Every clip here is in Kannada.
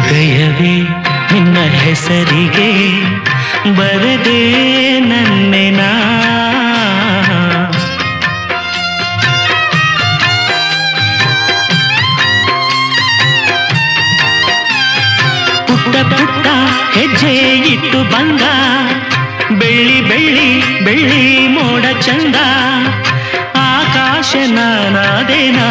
ಹೃದಯವೇ ನಿನ್ನ ಹೆಸರಿಗೆ ಬರದೆ ನನ್ನೆನಾ ಪುಟ್ಟ ಪುಟ್ಟ ಹೆಜ್ಜೆ ಇಟ್ಟು ಬಂದ ಬೆಳ್ಳಿ ಬೆಳ್ಳಿ ಬೆಳ್ಳಿ ಮೋಡ ಚಂದ ಆಕಾಶ ನಾನಾದೇನಾ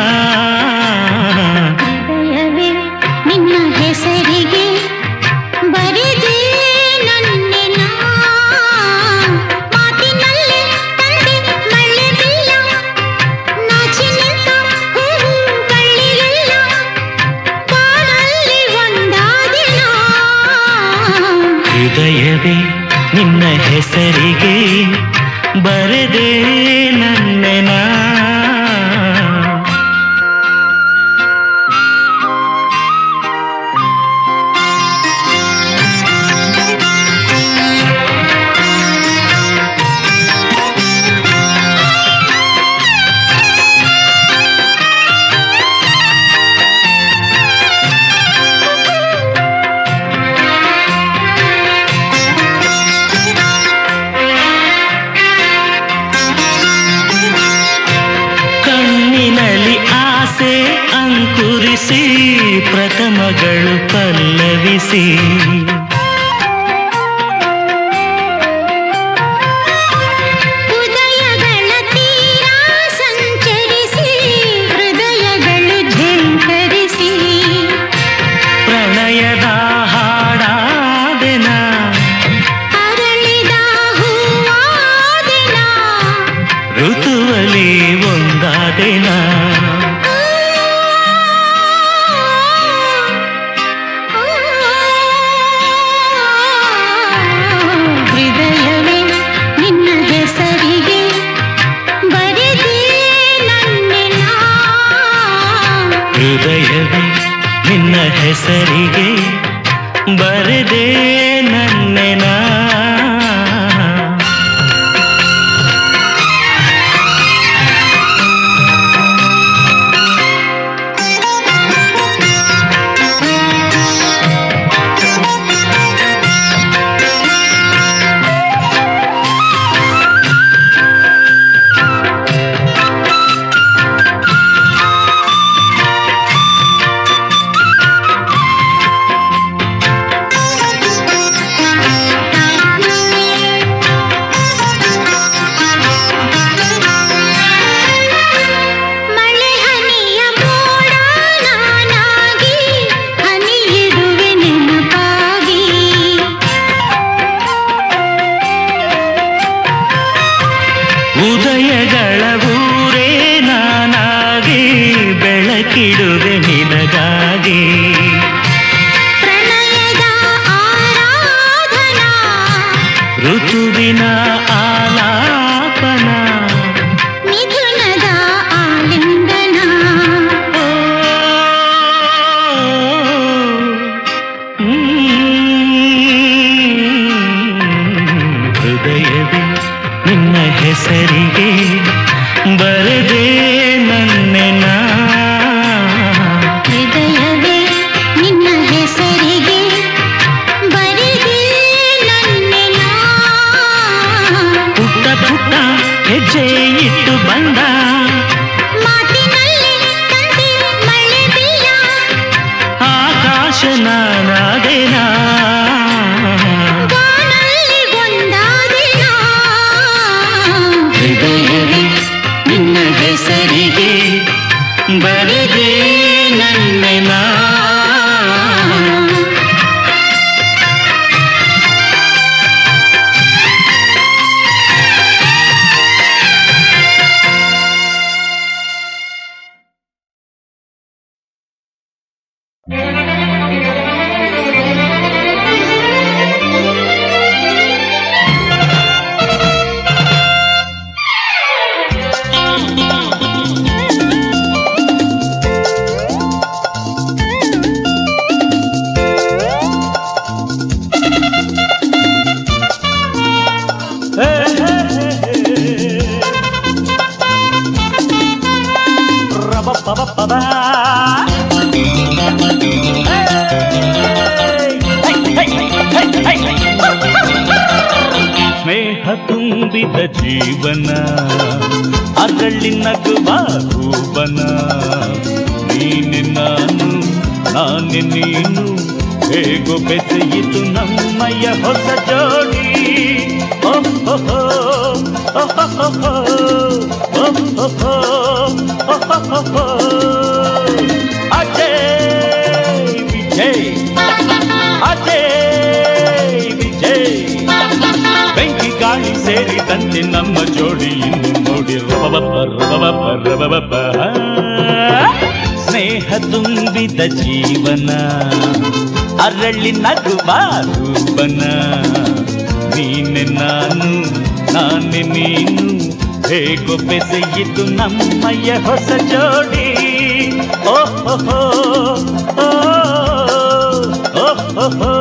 ಹೃದಯವೇ ನಿನ್ನ ಹೆಸರಿಗೆ ಬರೆದೆ ನನ್ನೆನ ಮಾತಿನಲ್ಲಿ ತಂದೆ ಮಳ್ಳೆ ಬಿಲ್ಲ ನಾಚಿ ನಿಂತ ಹೂವು ಬಳ್ಳಿಯೆಲ್ಲ ಬಾಳಲ್ಲಿ ಒಂದಾದಿನ ಹೃದಯವೇ ನಿನ್ನ ಹೆಸರಿಗೆ ಬರದೆ ನನ್ನೆನಾ ಕಣ್ಣಿನಲ್ಲಿ ಆಸೆ ಅಂಕುರಿಸಿ ಪ್ರಥಮಗಳು ಪಲ್ಲವಿಸಿ ಉದಯಗಳ ತೀರ ಸಂಚರಿಸಿ ಹೃದಯಗಳು ಝಂಕರಿಸಿ ಪ್ರಣಯದ ಹಾಡಾದೆನ ಅರಳಿದ ಹೂವಾದೆನ ಋತುವಲಿ ಒಂದಾದೆನ ಹೃದಯವೇ ನಿನ್ನ ಹೆಸರಿಗೆ ಬರೆದೆ ನನ್ನೆನ ಹೃದಯವೇ ನಿನ್ನ ಹೆಸರಿಗೆ ಬರದೆ ನನ್ನೆನಾ ಮಳೆ ಹನಿಯ ಮೋಡ ನಾನಾಗಿ ಹನಿಯಿಡುವೆ ನೆನಪಾಗಿ ಉದಯಗಳ ಊರೇ ನಾನಾಗಿ ಬೆಳಕಿಡುವೆ ನಿನಗಾಗಿ ಪ್ರಣಯದ ಆರಾಧನಾ ಋತುವಿನ ಆಲಾಪನ ಮಿಥುನದ ಆಲಿಂಗನ ಓ, ಹ್ಮ್, ಹೃದಯವೇ ನಿನ್ನ ಹೆಸರಿಗೆ ಬರದೆ ನನ್ನೆನಾ ಹೃದಯವೇ ನಿನ್ನ ಹೆಸರಿಗೆ ಬರೆದೆ ನನ್ನೆನ ಪುಟ್ಟ ಪುಟ್ಟ ಹೆಜ್ಜೆ ಇಟ್ಟು ಬಂದ ಮಾತಿನಲ್ಲಿ ತಂದೆ ಮಳೆ ಬಿಲ್ಲ ಆಕಾಶ ನಾನಾದೇನಾ ಬಾನಲ್ಲಿ ಒಂದಾದಿನ ಹೃದಯವೇ ನಿನ್ನ ಹೆಸರಿಗೆ ಬರದೆ ನನ್ನೆನಾ ತುಂಬಿದ ಜೀವನ ಅದರಲ್ಲಿ ನಗುವ ರೂಪನ ನೀನೆ ನಾನು ನಾನೇ ನೀನು ಹೇಗೋ ಬೆಸೆಯಿತು ನಮ್ಮಯ್ಯ ಹೊಸ ಜೋಡಿ ಓಹೋ ಓಹೋ ಓಹೋ ಅಜಯ್ ವಿಜಯ್ ಅಜಯ್ ವಿಜಯ್ ಬೆಂಕಿ ಗಾಳಿ ಸೇರಿದಂತೆ ನಮ್ಮ ಜೋಡಿ ಇನ್ನು ನೋಡಿ ರಬಬಬ್ಬ ರಬಬಬ್ಬ ರಬಬಬ್ಬ ಸ್ನೇಹ ತುಂಬಿದ ಜೀವನ ಅರಳಿ ನಗುವ ರೂಪನ ನೀನೆ ನಾನು ನಾನೇ ನೀನು ಹೇಗೋ ಬೆಸೆಯಿತು ನಮ್ಮಯ್ಯ ಹೊಸ ಜೋಡಿ ಓಹೋ ಓಹೋ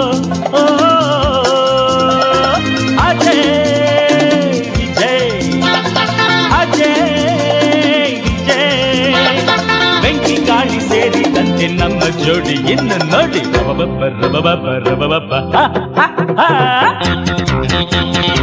ಅಜಯ್ ವಿಜಯ್ ಅಜಯ್ ವಿಜಯ್ ಬೆಂಕಿ ಗಾಳಿ ಸೇರಿದಂತೆ ನಮ್ಮ ಜೋಡಿ ಇನ್ನು ನೋಡಿ ರಬಬಬ್ಬ ರಬಬಬ್ಬ ರಬಬಬ್ಬ ಹ, ಹ, ಹ.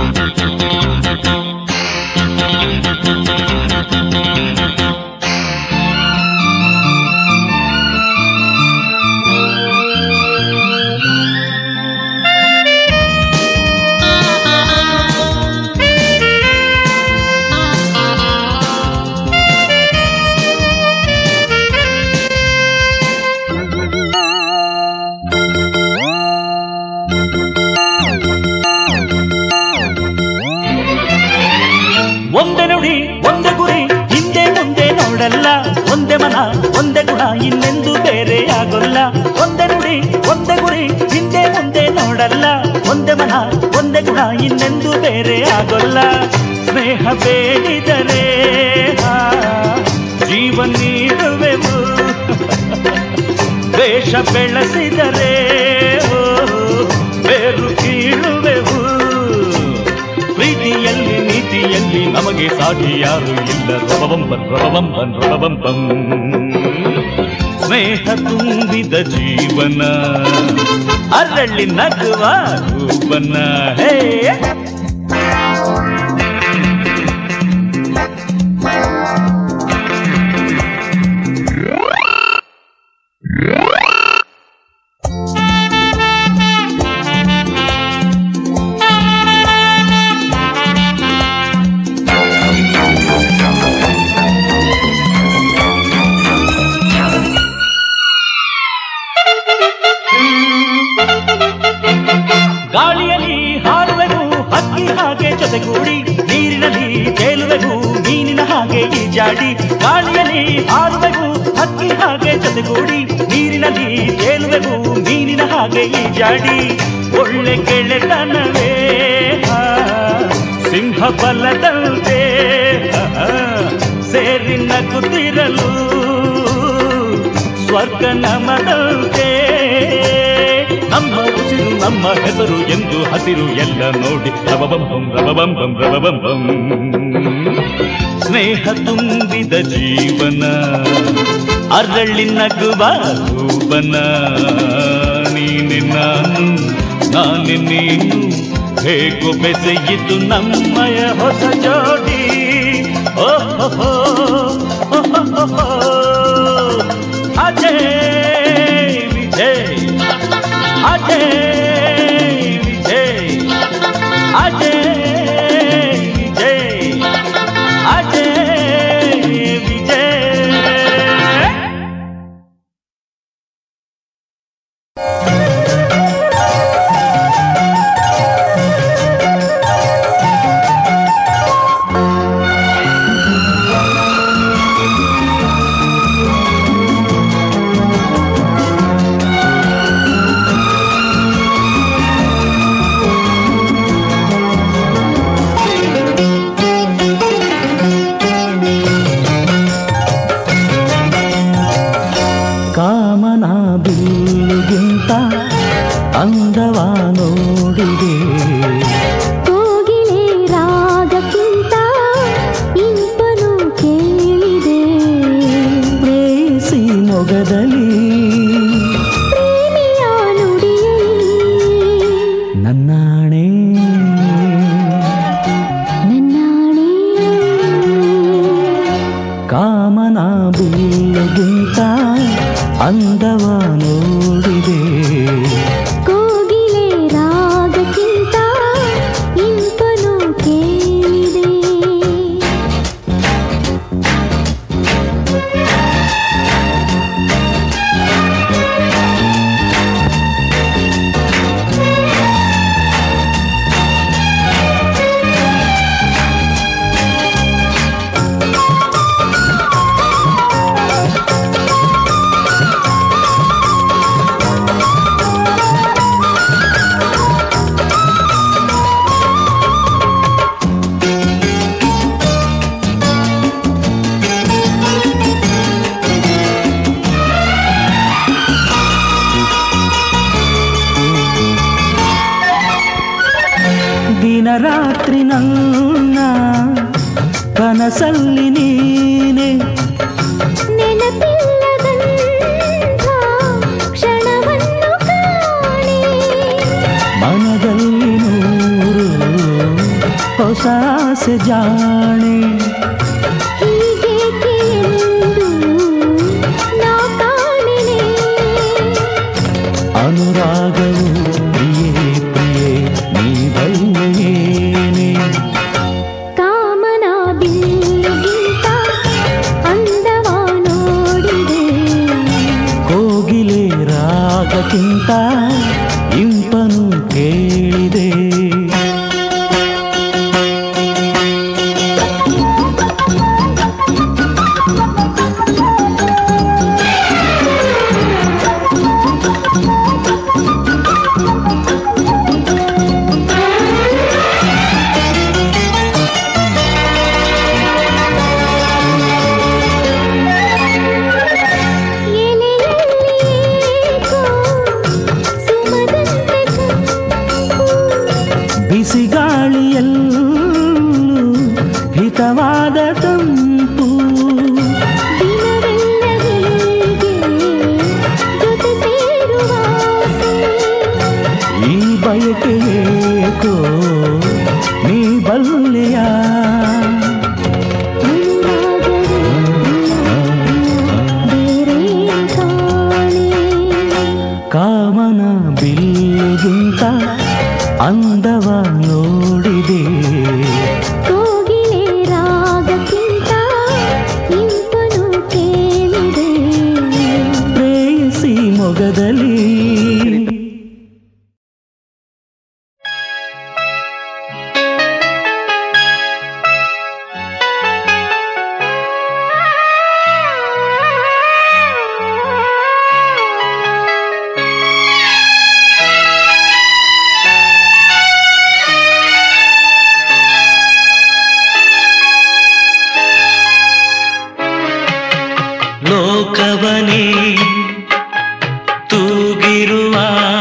ಒಂದೇ ನುಡಿ ಒಂದೇ ಗುರಿ ಹಿಂದೆ ಮುಂದೆ ನೋಡಲ್ಲ ಒಂದೇ ಮನ ಒಂದೇ ಗುಣ ಇನ್ನೆಂದು ಬೇರೆ ಆಗೋಲ್ಲ ಒಂದೇ ನುಡಿ ಒಂದೇ ಗುರಿ ಹಿಂದೆ ಮುಂದೆ ನೋಡಲ್ಲ ಒಂದೇ ಮನ ಒಂದೇ ಗುಣ ಇನ್ನೆಂದು ಬೇರೆ ಆಗೋಲ್ಲ ಸ್ನೇಹ ಬೇಡಿದರೆ ಆ, ಜೀವ ನೀಡುವೆವು ವೇಷ ಬೆಳೆಸಿದರೆ ಓ, ಬೇರು ಕೀಳುವೆವು ಪ್ರೀತಿಯಲ್ಲಿ ನೀತಿಯಲ್ಲಿ ನಮಗೆ ಸಾಟಿ ಯಾರು ಇಲ್ಲ ರಬಬಂಬನ್ ರಬಬಂಬನ್ ರಬಬಂಬಂ ಸ್ನೇಹ ತುಂಬಿದ ಜೀವನ ಅರಳಿ ನಗುವ ರೂಪನ ಹೇ ಗಾಳಿಯಲ್ಲಿ ಹಾರುವೆವು ಹಕ್ಕಿ ಹಾಗೆ ಜೊತೆಗೂಡಿ ನೀರಿನಲ್ಲಿ ತೇಲುವೆವು ಮೀನಿನ ಹಾಗೆ ಈಜಾಡಿ ಗಾಳಿಯಲ್ಲಿ ಹಾರುವೆವು ಹಕ್ಕಿ ಹಾಗೆ ಜೊತೆಗೂಡಿ ನೀರಿನಲ್ಲಿ ತೇಲುವೆವು ಮೀನಿನ ಹಾಗೆ ಈಜಾಡಿ ಒಳ್ಳೆ ಗೆಳೆತನವೇ ಆ, ಸಿಂಹ ಬಲದಂತೆ ಆ, ಸೇರಿ ನಗುತ್ತಿರಲು ಸ್ವರ್ಗ ನಮದಂತೆ ನಮ್ಮ ಉಸಿರು ನಮ್ಮ ಹೆಸರು ಎಂದು ಹಸಿರು ಎಲ್ಲ ನೋಡಿ ರಬಬಂಬಂ ರಬಬಂಬಂ ರಬಬಂಬಂ ಸ್ನೇಹ ತುಂಬಿದ ಜೀವನ ಅರಳಿ ನಗುವ ರೂಪನ ನೀನೆ ನಾನು ನಾನೇ ನೀನು ಹೇಗೋ ಬೆಸೆಯಿತು ನಮ್ಮಯ ಹೊಸ ಜೋಡಿ ಓಹೋ ಅಜಯ್ ವಿಜಯ್ ಅಜಯ್ ವಿಜಯ್ ಅಜಯ್ ವಿಜಯ್ ಅಜಯ್ ವಿಜಯ್ ಕಾಮನ ಬಿಲ್ಲುಗಿಂತ ಅಂದವ ನೋಡಿದೆ ಕೋಗಿಲೆ ರಾಗಕ್ಕಿಂತ ಇಂಪನು ಕೇಳಿದೆ ಪ್ರೇಸಿ ಮೊಗದಲ್ಲಿ ಪ್ರೇಮಿಯ ನುಡಿಯಲ್ಲಿ ನನ್ನಾಣೆ ರಾತ್ರಿ ನನ್ನ ಕನಸಲ್ಲಿ ನೀನೆ ನೆನಪಿಲ್ಲದಂಥ ಕ್ಷಣವನ್ನು ಕಾಣೆ ಮನದಲ್ಲಿ ನೂರು ಹೊಸ ಆಸೆ ಜಾಣೆ ಹೀಗೇಕೆ ಎಂದು ನಾ ಕಾಣೆನೆ ಅನುರಾಗವು ಪ್ರಿಯೇ ಪ್ರಿಯೇ ನೀ ಬಲ್ಲೆಯೇನೆ ಕಾಮನ ಬಿಲ್ಲಿಗಿಂತ ಅಂದವ ನೋಡಿದೆ ಕೋಗಿಲೆ ರಾಗಕ್ಕಿಂತ ಇಂಪನು ಕೇಳಿದೆ ಎಲೆಯಲ್ಲಿ ಏಕೋ ಸುಮದಂತೆ ಕಂಪು. ಬಿಸಿಗಾಳಿಯಲ್ಲೂ ಹಿತವಾದ ತಂಪು ದಿನವೆಲ್ಲ ಹೀಗೆ ಜೊತೆ ಸೇರುವ ಆಸೆ. ಈ ಬಯಕೆ ಏಕೋ ನೀ ಬಲ್ಲೆಯ ಬೇರೆ ಕಾಣೆ ಕಾಮನ ಬಿಲ್ಲಿಗಿಂತ ಅಂದವ ನೋಡಿದೆ ಕೋಗಿಲೆ ರಾಗಕ್ಕಿಂತ ಇಂಪನು ಕೇಳಿದೆ ಪ್ರೇಯಸಿ ಮೊಗದಲ್ಲಿ ಲೋಕವನೇ ತೂಗಿರುವ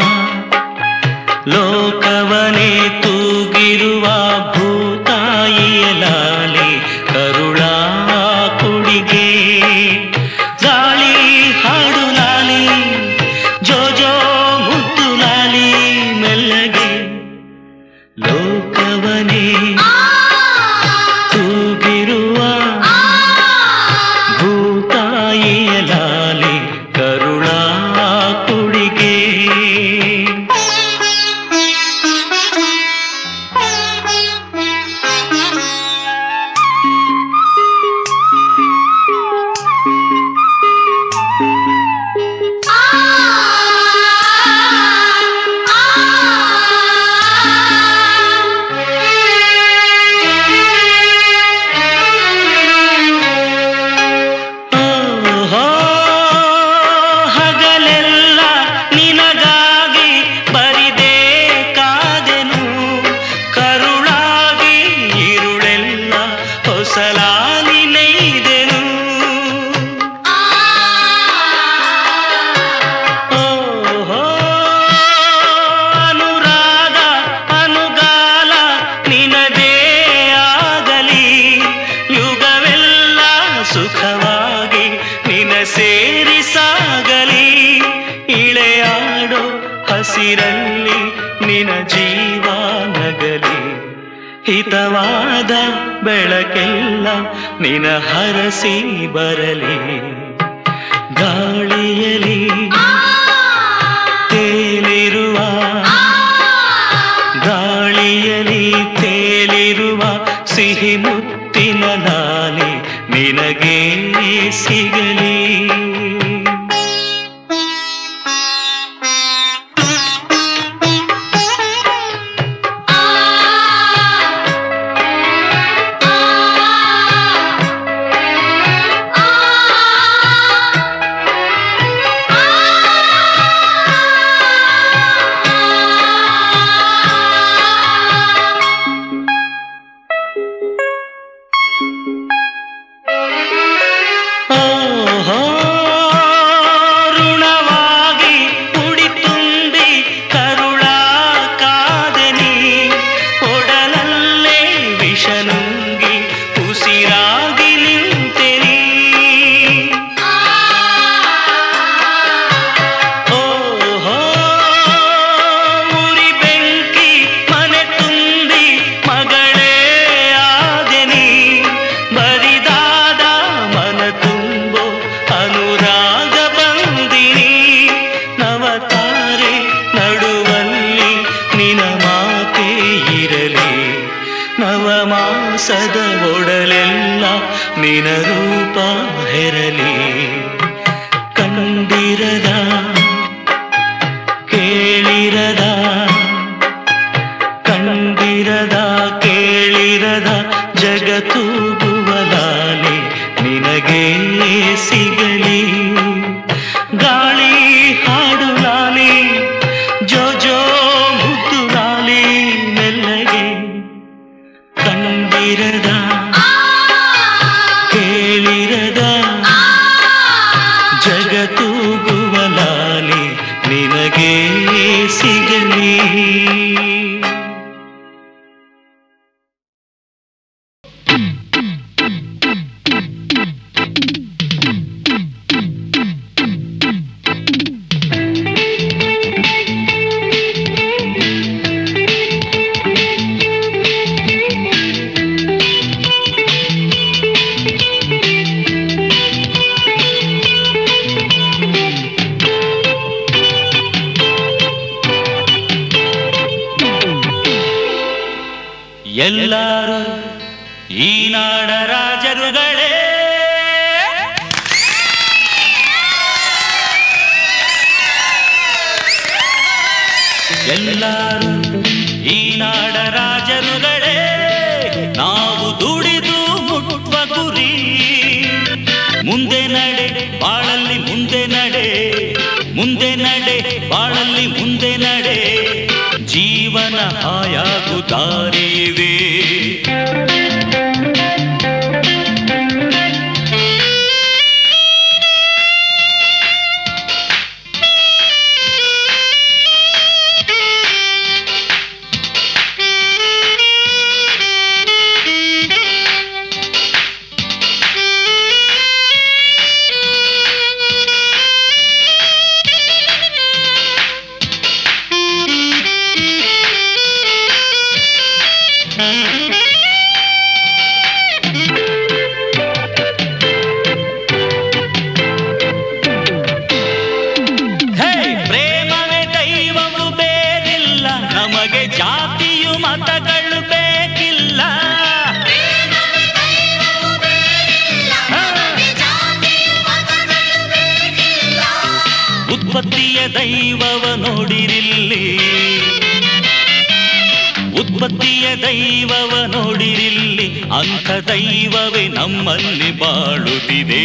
ಲೋಕವನೇ ತೂಗಿರುವ ಭೂತಾಯಿಯ ಲಾಲಿ ಕರುಳ ಕುಡಿಗೆ ಗಾಳಿ ಹಾಡು ಲಾಲಿ ಜೋಜೋ ಮುದ್ದು ಲಾಲಿ ಮೆಲ್ಲಗೆ ಲೋಕವನೇ ತೂಗಿರುವ ಭೂತಾಯಿಯ ಲಾಲಿ ಕರುಳ ಕುಡಿಗೆ ಓಹೋ, ಹಗಲೆಲ್ಲ ನಿನಗಾಗಿ ಬರಿದೆ ಕಾದೆನು ಕರುಳಾಗಿ ಇರುಳೆಲ್ಲ ಹೊಸಲಾಲಿ ನೈದೆನು ಓಹೋ, ಅನುರಾಗ ಅನುಗಾಲ ನಿನದೇ ಆಗಲಿ ಯುಗವೆಲ್ಲ ಸುಖವಾಗಿ ನಿನ ಸೇರಿ ಸಾಗಲಿ ಇಳೆಯಾಡೋ ಹಸಿರಲ್ಲಿ ನಿನ ಜೀವ ನಗಲಿ ಹಿತವಾದ ಬೆಳಕೆಲ್ಲ ನಿನ ಹರಸಿ ಬರಲಿ ಗಾಳಿಯಲಿ ತೇಲಿರುವ ಗಾಳಿಯಲಿ ತೇಲಿರುವ ಸಿಹಿ ಮುತ್ತಿನ ಲಾಲಿ ನಿನಗೆ ಸಿಗಲಿ ಓ ಮಾನಸದ ಒಡಲೆಲ್ಲ ನಿನ ರೂಪ ಹೆರಲಿ ಕಂಡಿರದ ಕೇಳಿರದ ಕಂಡಿರದ ಕೇಳಿರದ ಜಗತ್ತೂಗುವಲಾಲಿ ನಿನಗೆ ಸಿಗಲಿ ಗಾಳಿ ಹಾಡು ಲಾಲಿ ಜೋ ಜೋ ಮುದ್ದು ಲಾಲಿ ಮೆಲ್ಲಗೆ ಕಂಡಿರದ ಕೇಳಿರದ ಜಗತ್ತೂಗುವಲಾಲಿ ನಿನಗೆ ಸಿಗಲಿ ಎಲ್ಲರೂ ಈ ನಾಡ ರಾಜರುಗಳೇ ಎಲ್ಲರೂ ಈ ನಾಡ ರಾಜರುಗಳೇ ನಾವು ದುಡಿದು ಮುಟ್ಟುವ ಗುರಿ ಮುಂದೆ ನಡೆ ಬಾಳಲ್ಲಿ ಮುಂದೆ ನಡೆ ಮುಂದೆ ನಡೆ ಬಾಳಲ್ಲಿ ಮುಂದೆ ನಡೆ ಜೀವನ ಹಾಯಾಗು ದಾರಿಯಿದೆ ಹೇ ಪ್ರೇಮವೇ ದೈವವು ಬೇರಿಲ್ಲ ನಮಗೆ ಜಾತಿಯು ಮತಗಳು ಬೇಕಿಲ್ಲ ಹಾ. ಉತ್ಪತ್ತಿಯ ದೈವವ ನೋಡಿರಿಲ್ಲಿ ಉತ್ಪತ್ತಿಯ ದೈವವ ನೋಡಿರಿಲ್ಲಿ ಅಂಥ ದೈವವೇ ನಮ್ಮಲ್ಲಿ ಬಾಳುತ್ತಿದೆ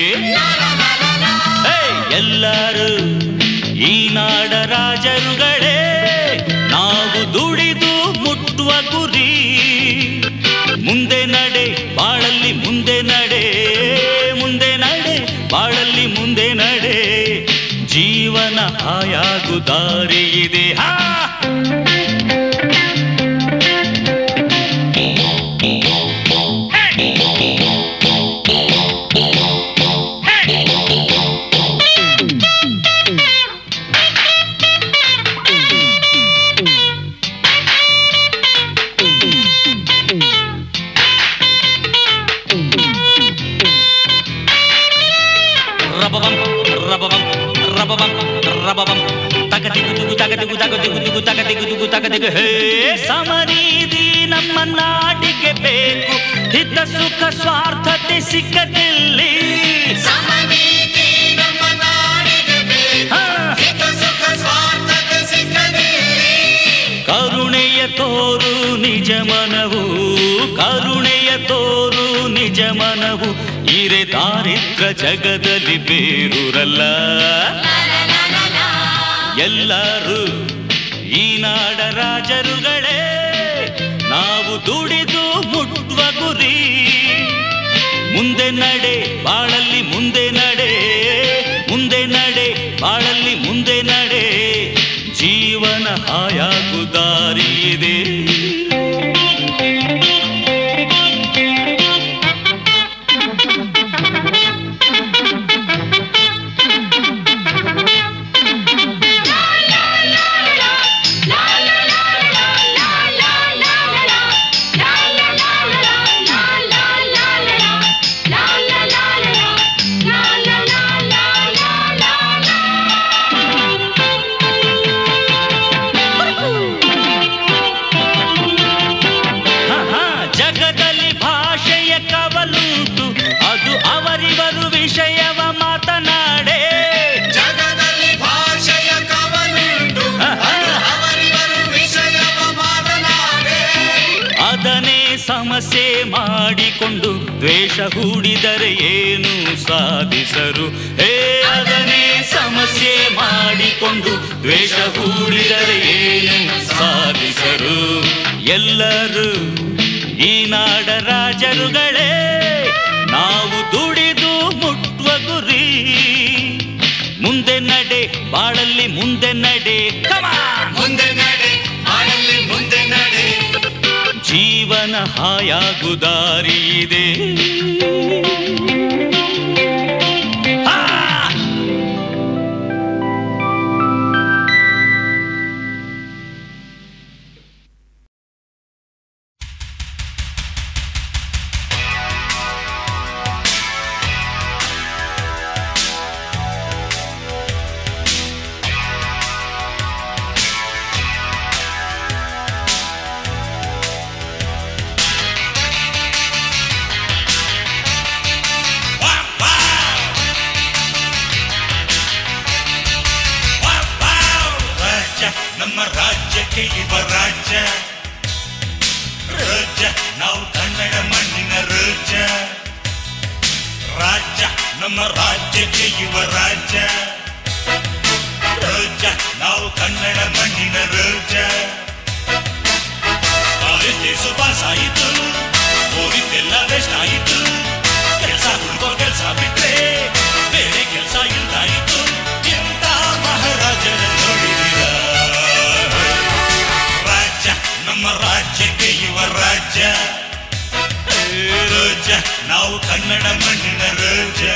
ಹೇ, ಎಲ್ಲರೂ ಈ ನಾಡ ರಾಜರುಗಳೇ ನಾವು ದುಡಿದು ಮುಟ್ಟುವ ಗುರಿ ಮುಂದೆ ನಡೆ ಬಾಳಲ್ಲಿ ಮುಂದೆ ನಡೆ ಮುಂದೆ ನಡೆ ಬಾಳಲ್ಲಿ ಮುಂದೆ ನಡೆ ಜೀವನ ಹಾಯಾಗು ದಾರಿ ಇದೆ ಹಾ ರಬಬಂ ರಬಬಂ ರಬಬಂ ರಬಬಂ ತಗದಿಗು ದುಗು ತಗದಿಗು ತಗದಿಗು ದುಗು ತಗದಿಗು ದುಗು ತಗದಿಗು ಹೇ ಸಮರೀದಿ ನಮ್ಮ ನಾಡಿಗೆ ಬೇಕು ಹಿತ ಸುಖ ಸ್ವಾರ್ಥತೆ ಸಿಕ್ಕದಿಲ್ಲಿ ಹಾ. ಕರುಣೆಯ ತೋರು ನಿಜ ಮನವು ಕರುಣೆಯ ತೋರು ನಿಜ ಮನವು ಇರೆ ದಾರಿದ್ರ ಜಗದಲ್ಲಿ ಬೇರೂರಲ್ಲ ಎಲ್ಲರೂ ಈ ನಾಡ ರಾಜರುಗಳೇ ನಾವು ದುಡಿದು ಮುಟ್ಟುವ ಗುರಿ ಮುಂದೆ ನಡೆ ಬಾಳಲ್ಲಿ ಮುಂದೆ ನಡೆ ಮುಂದೆ ನಡೆ ಬಾಳಲ್ಲಿ ಮುಂದೆ ನಡೆ ಜೀವನ ಹಾಯಾಗು ದಾರಿ ಇದೆ La la la la la la la la la la la la la la ಸಮಸ್ಯೆ ಮಾಡಿಕೊಂಡು ದ್ವೇಷ ಹೂಡಿದರೆ ಏನು ಸಾಧಿಸರು ಹೇ ಅದನ್ನೇ ಸಮಸ್ಯೆ ಮಾಡಿಕೊಂಡು ದ್ವೇಷ ಹೂಡಿದರೆ ಏನು ಸಾಧಿಸರು ಎಲ್ಲರೂ ಈ ನಾಡ ರಾಜರುಗಳೇ ನಾವು ದುಡಿದು ಮುಟ್ಟುವ ಗುರಿ ಮುಂದೆ ನಡೆ ಬಾಳಲ್ಲಿ ಮುಂದೆ ನಡೆ ಕಮಾನ್ ಮುಂದೆ ನಡೆ ಬಾಳಲ್ಲಿ ಮುಂದೆ ನಡೆ ಜೀವನ ಹಾಯಾಗು ದಾರಿ ಇದೆ ಆ! ರಾಜ್ಯ ನಮ್ಮ ರಾಜ್ಯಕ್ಕೆ ಇವ ರಾಜ್ಯ ರಾಜ್ಯ ನಾವು ಕನ್ನಡ ಮಣ್ಣಿನ ರಾಜ್ಯ ರಾಜ್ಯ ನಮ್ಮ ರಾಜ್ಯಕ್ಕೆ ಇವ ರಾಜ್ಯ ರಾಜ್ಯ ನಾವು ಕನ್ನಡ ಮಣ್ಣಿನ ರಾಜ್ಯ ಕಾಲೇಜ್ ಸುಪಾಸ್ ಆಯಿತು ಓದಿದ್ದೆಲ್ಲ ವೇಸ್ಟ್ ಆಯಿತು ಕೆಲಸ ಹುಡುಕೋ ಕೆಲಸ ಬಿಟ್ರೆ ಬೇರೆ ಕೆಲಸ ಇಲ್ದಾಯಿತು ಎಂತ ಮಹಾರಾಜನ ನೋಡಿದಿರ ರಾಜ್ಯ ನಮ್ಮ ರಾಜ್ಯಕ್ಕೆ ಇವ ರಾಜ್ಯ ರಾಜ್ಯ ನಾವು ಕನ್ನಡ ಮಣ್ಣಿನ ರಾಜ್ಯ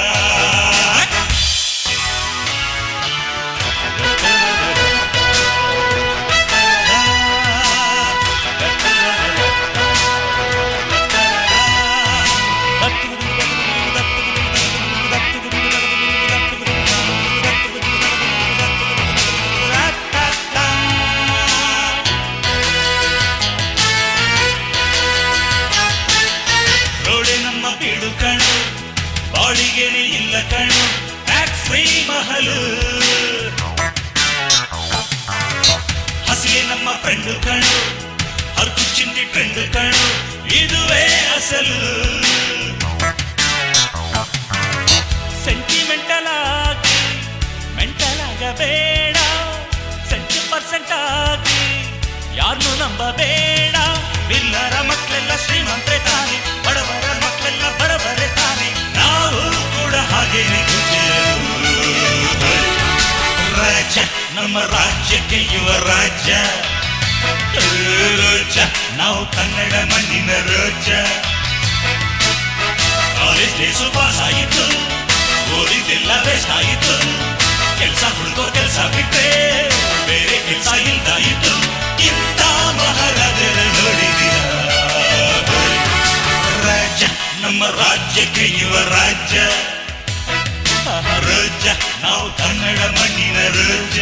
ರೋಡೆ ನಮ್ಮ ಬೀಡು ಕಣು ಬಾಡಿಗೆನೆ ಇಲ್ಲ ಕಣು ಟ್ಯಾಕ್ಸ್ ಫ್ರೀ ಮಹಲು ಹಸಿಗೆ ನಮ್ಮ ಫ್ರೆಂಡು ಕಣು ಹರ್ಕು ಚಿಂದಿ ಟ್ರೆಂಡ್ ಕಣು ಇದುವೇ ಅಸಲು ಸೆಂಟಿಮೆಂಟಲ್ ಆಗಿ ಮೆಂಟಲ್ ಆಗಬೇಡ ಸೆಂಟಿ ಪರ್ಸೆಂಟ್ ಆಗಿ ಯಾರನ್ನು ನಂಬಬೇಡ ಬಿಲ್ಲರ ಮಕ್ಕಳೆಲ್ಲ ಶ್ರೀಮಂತರೆ ತಾನೆ ಬಡವರ ಮಕ್ಕಳೆಲ್ಲ ಬಡವರೇ ತಾನೆ ನಾವು ಕೂಡ ಹಾಗೇನೆ ಗುಜರು. ರಾಜ್ಯ ನಮ್ಮ ರಾಜ್ಯಕ್ಕೆ ಯುವ ರಾಜ್ಯ ರಾಜ್ಯ ನಾವು ಕನ್ನಡ ಮಣ್ಣಿನ ರಾಜ್ಯ ಕಾಲೇಜ್ ಡೇಸು ಪಾಸ್ ಆಯಿತು ಓದಿದ್ದೆಲ್ಲ ವೇಸ್ಟ್ ಆಯಿತು ಕೆಲಸ ಹುಡುಕೋ ಕೆಲಸ ಬಿಟ್ರೆ ಬೇರೆ ಕೆಲಸ ಇಲ್ದಾಯಿತು ಇಂಥ ಮಹಾರಾಜರ ನೋಡಿದಿರ ರಾಜ್ಯ ನಮ್ಮ ರಾಜ್ಯಕ್ಕೆ ಯುವ ರಾಜ್ಯ ರಾಜ್ಯ ನಾವು ಕನ್ನಡ ಮಣ್ಣಿನ ರಾಜ್ಯ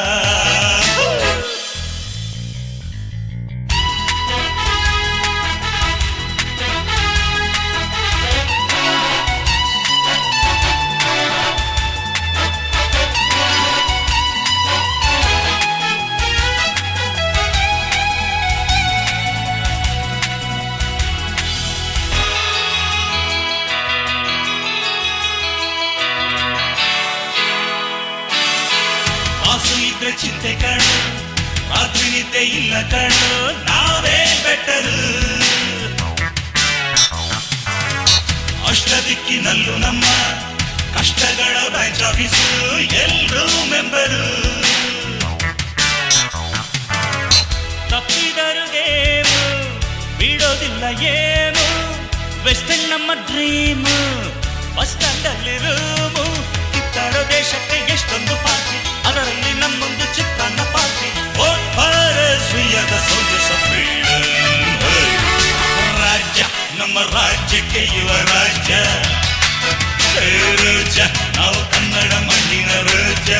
ಕಾಸು ಇದ್ರೆ ಚಿಂತೆ ಕಣು ರಾತ್ರಿ ನಿದ್ದೆ ಇಲ್ಲ ಕಣು ನಾವೇ ಬೆಟ್ಟರು ಅಷ್ಟ ದಿಕ್ಕಿನಲ್ಲೂ ನಮ್ಮ ಕಷ್ಟಗಳ ಬ್ಯಾಂಕ್ ಆಫೀಸು ಎಲ್ರೂ ಮೆಂಬರು ತಪ್ಪಿದರು ಗೇಮು ಬಿಡೋದಿಲ್ಲ ಏನು ವೆಸ್ಟರ್ನ್ ನಮ್ಮ ಡ್ರೀಮು ಬಸ್ ಸ್ಟ್ಯಾಂಡಲ್ಲಿ ರೂಮು ಕಿತ್ತಾಡೋ ದೇಶಕ್ಕೆ ಎಷ್ಟೊಂದು ಪಾರ್ಟಿ ಅದರಲ್ಲಿ ನಮ್ಮೊಂದು ಚಿತ್ರಾನ್ನ party Vote for us, we are the soldiers of freedom. ರಾಜ್ಯ ನಮ್ಮ ರಾಜ್ಯಕ್ಕೆ ಯುವ ರಾಜ್ಯ ಹೇ ರಾಜ್ಯ ನಾವು ಕನ್ನಡ ಮಣ್ಣಿನ ರಾಜ್ಯ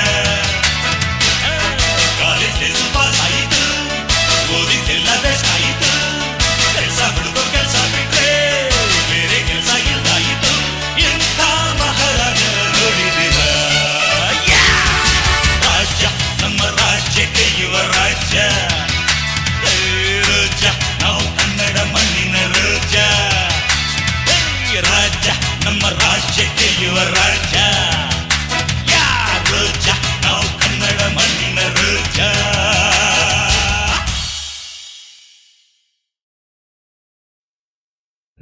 ಕಾಲೇಜ್ ಡೇಸ್ ಪಾಸ್ ಆಯಿತು ಓದಿದ್ದೆಲ್ಲ ಬೆಸ್ಟ್ ಆಯಿತು ಕೆಲಸ ಹುಡುಕೋ ಕೆಲಸ ಬಿಟ್ರೆ ಬೇರೆ ಕೆಲಸ ಇಲ್ದಾಯಿತು ಎಂಥ ಮಹಾರಾಜರ ನೋಡಿದಿರ ರಾಜ್ಯ ನಮ್ಮ ರಾಜ್ಯಕ್ಕೆ ಯುವ ರಾಜ್ಯ ಹೇ ರಾಜ್ಯ ನಾವು ಕನ್ನಡ ಮಣ್ಣಿನ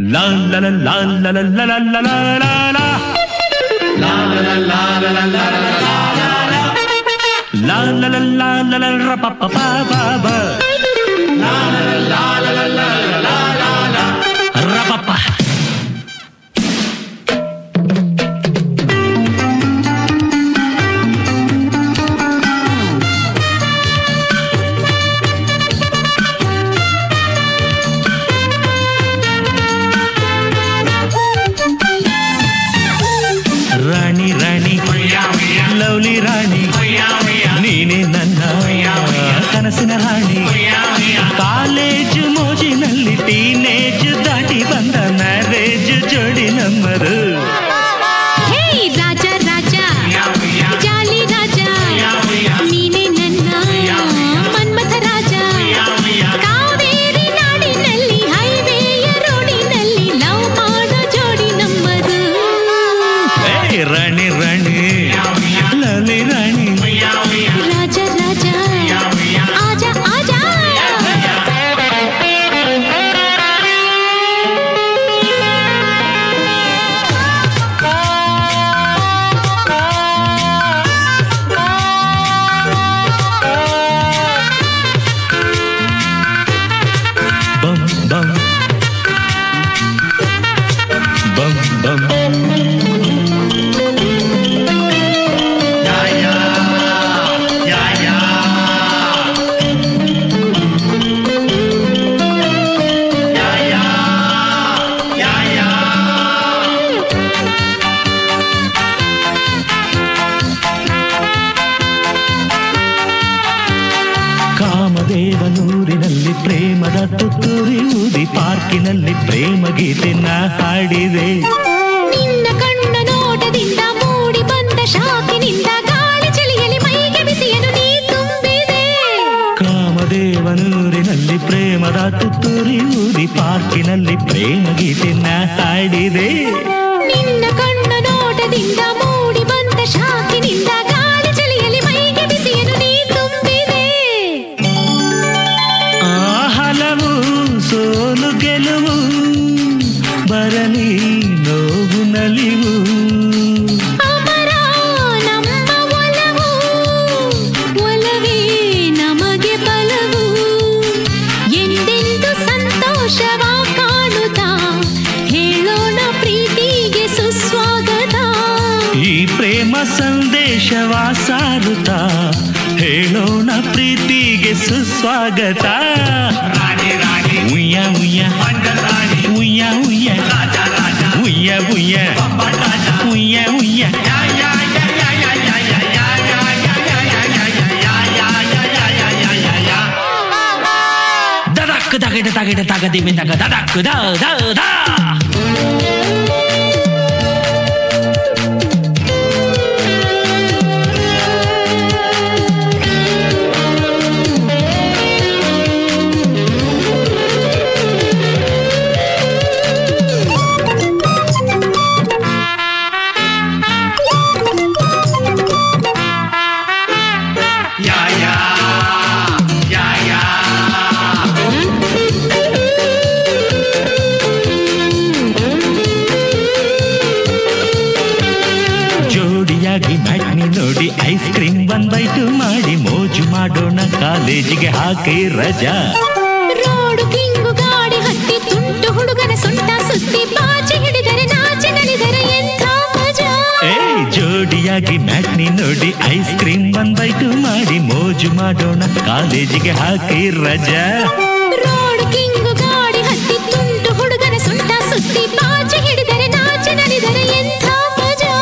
ಲಾ ಲ ಲ ಲಾ ಲ ಲ ಲ ಲ ಲ ಲ ಲ ಲ. ಲಾ ಲ ಲ ಲಾ ಲ ಲ ಲ ಲ ಲ ಲ ಲ. ಲಾ ಲ ಲ ಲಾ ಲ ಲ ರ ಪ ಪ ಪ ಪ ಪ. ಲಾ ಲ ಲ ಲಾ ಲ ಲ ಲ ಲ ಲ ಲ ಲ. ರ ಪ ಪ. ರಾಣಿ ರಾಣಿ ಲವ್ಲಿ ರಾಣಿ ನೀನೇ ನನ್ನ ಕನಸಿನ ರಾಣಿ ಕಾಲೇಜು ಮೋಜಿನಲ್ಲಿ ಟೀನೇಜ್ ದಾಟಿ ಬಂದ ಮ್ಯಾರೇಜ್ ಜೋಡಿ ನಮ್ಮದು ಹೇ ರಾಜ ರಾಜ ಜಾಲಿ ರಾಜ ನೀನೇ ನನ್ನ ಮನ್ಮಥ ರಾಜ ಕಾವೇರಿ ನಾಡಿನಲ್ಲಿ ಹೈವೇಯ ರೋಡಿನಲ್ಲಿ ಲವ್ ಮಾಡೋ ಜೋಡಿ ನಮ್ಮದು ಏ ರಾಣಿ ರಾಣಿ ಲವ್ಲಿ ರಾಣಿ ರಾಜ ರಾಜ ಆಜ ಆಜ ಬಂ ಬಂ ಬಂ ಬಂ ಕಾಮದೇವನೂರಿನಲ್ಲಿ ಪ್ರೇಮದ ತುತ್ತೂರಿ ಊದಿ ಪಾರ್ಕಿನಲ್ಲಿ ಪ್ರೇಮ ಗೀತೆನ ಹಾಡಿದೆ ನಿನ್ನ ಕಣ್ಣ ನೋಟದಿಂದ ಮೂಡಿ ಬಂದ ಶಾಕಿನಿಂದ ಗಾಳಿ ಚಳಿಯಲ್ಲಿ ಮೈಗೆ ಬಿಸಿಯನ್ನು ನೀ ತುಂಬಿದೆ ಕಾಮದೇವನೂರಿನಲ್ಲಿ ಪ್ರೇಮದ ತುತ್ತೂರಿ ಊದಿ ಪಾರ್ಕಿನಲ್ಲಿ ಪ್ರೇಮ ಗೀತೆನ ಹಾಡಿದೆ ನಿನ್ನ ಕಣ್ಣ ನೋಟದಿಂದ ಮೂಡಿ ಬಂದ ಶಾಕಿನಿಂದ ಗಾಳಿ ಚಳಿಯಲ್ಲಿ ಮೈಗೆ ಬಿಸಿಯನ್ನು ನೀ ತುಂಬಿದೆ ಆ ಹಲವು ಸೋಲು ಗೆಲುವು ಬರಲಿ ನೋವು ನಲಿವು ಅಮರ ನಮ್ಮ ಒಲವು ಒಲವೇ ನಮಗೆ ಬಲವು ಎಂದೆಂದು ಸಂತೋಷವ ಕಾಣುತ್ತಾ ಹೇಳೋಣ ಪ್ರೀತಿಗೆ ಸುಸ್ವಾಗತ ಈ ಪ್ರೇಮ ಸಂದೇಶವ ಸಾರುತ್ತಾ ಹೇಳೋಣ ಪ್ರೀತಿಗೆ ಸುಸ್ವಾಗತ ಉಯ್ಯ ಉಯ್ಯ ಉಯ್ಯ ಉಯ್ಯ ಉಯ್ಯ ಉಯ್ಯ ಉಯ್ಯ ಉಯ್ಯ ದದಕ್ ದಗಡ ತಗಡ ತಗದಿಮಿ ತಗ ದದಕ್ ದ ದ ದ ಜೋಡಿಯಾಗಿ ಮ್ಯಾಟ್ನಿ ನೋಡಿ ಐಸ್ ಕ್ರೀಮ್ ಒಂದ್ ಬೈಟು ಮಾಡಿ ಮೋಜು ಮಾಡೋಣ ಕಾಲೇಜಿಗೆ ಹಾಕಿ ರಜಾ ರೋಡು ಕಿಂಗು ಗಾಡಿ ಹತ್ತಿ ತುಂಟು ಹುಡುಗನ ಸೊಂಟ ಸುತ್ತಿ ಬಾಚಿ ಹಿಡಿದರೆ ನಾಚಿ ನಲಿದರೆ ಎಂಥ ಮಜಾ ಏ ಜೋಡಿಯಾಗಿ ಮ್ಯಾಟ್ನಿ ನೋಡಿ ಐಸ್ ಕ್ರೀಮ್ ಒಂದ್ ಬೈಟು ಮಾಡಿ ಮೋಜು ಮಾಡೋಣ ಕಾಲೇಜಿಗೆ ಹಾಕಿ ರಜಾ ರೋಡು ಕಿಂಗು ಗಾಡಿ ಹತ್ತಿ ತುಂಟು ಹುಡುಗನ ಸೊಂಟ ಸುತ್ತಿ ಬಾಚಿ ಹಿಡಿದರೆ ನಾಚಿ ನಲಿದರೆ ಎಂಥ ಮಜಾ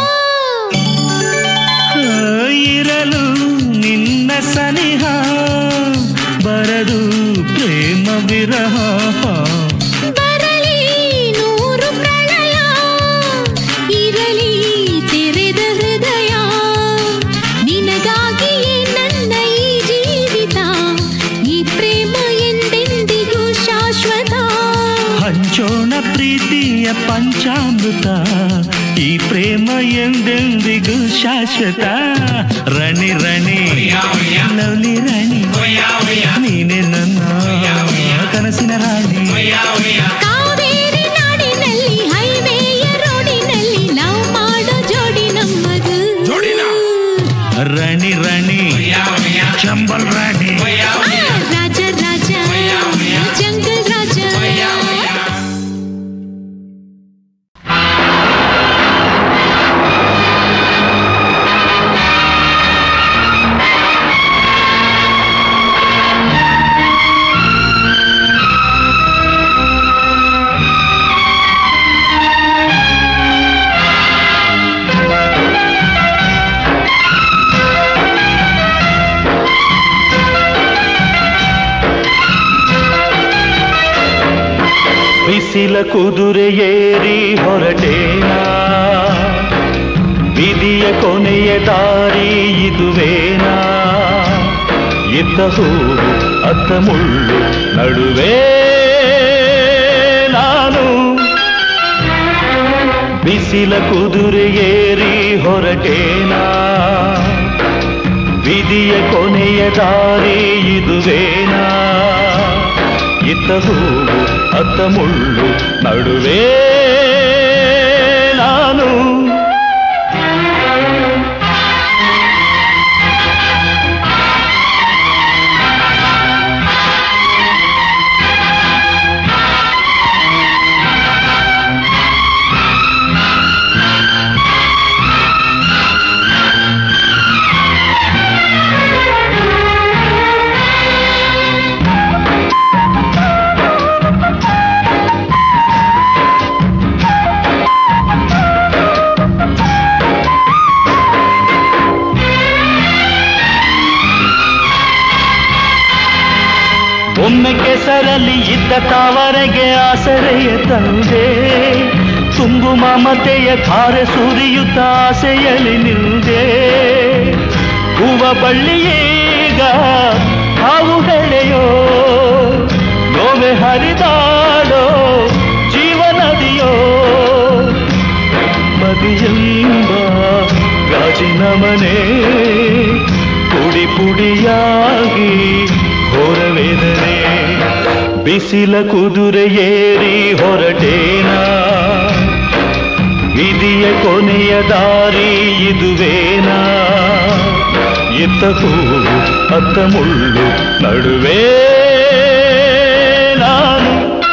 ಆ, ಇರಲು ನಿನ್ನ ಸನಿಹ ಬರದು ಪ್ರೇಮ ವಿರಹ ಬರಲಿ ನೂರು ಪ್ರಳಯ ಇರಲಿ ತೆರೆದ ಹೃದಯ ನಿನಗಾಗಿಯೇ ನನ್ನ ಈ ಜೀವಿತ ಈ ಪ್ರೇಮ ಎಂದೆಂದಿಗೂ ಶಾಶ್ವತ ಹಂಚೋಣ ಪ್ರೀತಿಯ ಪಂಚಾಮೃತ ಈ ಪ್ರೇಮ ಎಂದೆಂದಿಗೂ ಶಾಶ್ವತ ರಣಿ ರಣಿ ಲವ್ಲಿ ರಾಣಿ ನೀನೆ ನನ್ನ ಕನಸಿನ ರಾಣಿ ಕಾವೇರಿ ನಾಡಿನ ಬಿಸಿಲ ಕುದುರೆ ಏರಿ ಹೊರಟೇನಾ ವಿಧಿಯ ಕೊನೆಯ ದಾರಿ ಇದುವೇನಾ ಇದ್ದ ಹೂವು ಅತ್ತ ಮುಳ್ಳು ನಡುವೆ ನಾನು ಬಿಸಿಲ ಕುದುರೆ ಏರಿ ಹೊರಟೇನಾ ವಿಧಿಯ ಕೊನೆಯ ದಾರಿ ಇದುವೇನಾ ಇತ್ತ ಹೂವು ಅತ್ತ ಮುಳ್ಳು ನಡುವೆ ನಾನು ಒಮ್ಮೆ ಕೆಸರಲ್ಲಿ ಇದ್ದ ತಾವರೆಗೆ ಆಸರೆಯ ತಂದೆ ತುಂಬು ಮಮತೆಯ ಧಾರೆ ಸುರಿಯುತ್ತ ಆಸೆಯಲ್ಲಿ ನಿಂದೆ ಹೂವ ಬಳ್ಳಿಯೀಗ ಹಾವು ಹೆಳೆಯೋ ನೋವೆ ಹರಿದಾಡೋ ಜೀವನದಿಯೋ ಮದಿಯೆಂಬ ಗಾಜಿನ ಮನೆ ಪುಡಿ ಪುಡಿಯಾಗಿ ಹೊರವೆದರೆ ಬಿಸಿಲ ಕುದುರೆ ಏರಿ ಹೊರಟೇನಾ ವಿಧಿಯ ಕೊನೆಯ ದಾರಿ ಇದುವೇನಾ ಇತ್ತ ಹೂವು ಅತ್ತ ಮುಳ್ಳು ನಡುವೆ ನಾನು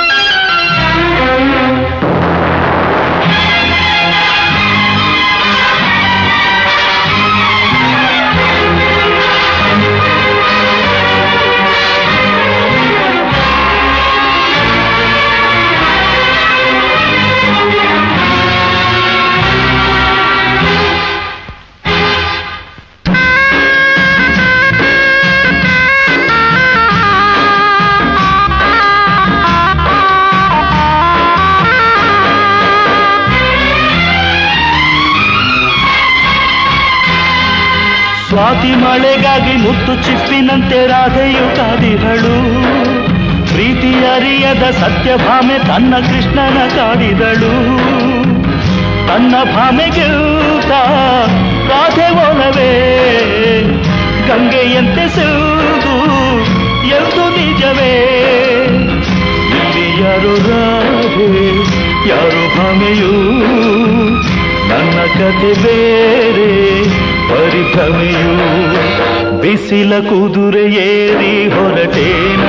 ಸ್ವಾತಿ ಮಳೆಗಾಗಿ ಮುತ್ತು ಚಿಪ್ಪಿನಂತೆ ರಾಧೆಯು ಕಾದಿದಳು ಪ್ರೀತಿ ಅರಿಯದ ಸತ್ಯಭಾಮೆ ತನ್ನ ಕೃಷ್ಣನ ಕಾಡಿದಳು ತನ್ನ ಭಾಮೆಗಿಂತ ರಾಧೆ ಒಲವೇ ಗಂಗೆಯಂತೆ ಸಿಲ್ದು ಎಂದು ನಿಜವೇ ಇಲ್ಲಿ ಯಾರು ರಾಧೆ ಯಾರು ಭಾಮೆಯೂ ನನ್ನ ಕತೆ ಬೇರೆ ಪರಿಭ್ರಮೆಯು ಬಿಸಿಲ ಕುದುರೆ ಏರಿ ಹೊರಟೇನಾ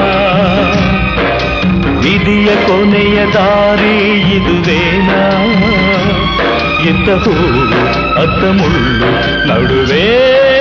ವಿಧಿಯ ಕೊನೆಯ ದಾರಿ ಇದುವೇನಾ ಇದ್ದ ಹೂವು ಅತ್ತ ಮುಳ್ಳು ನಡುವೆ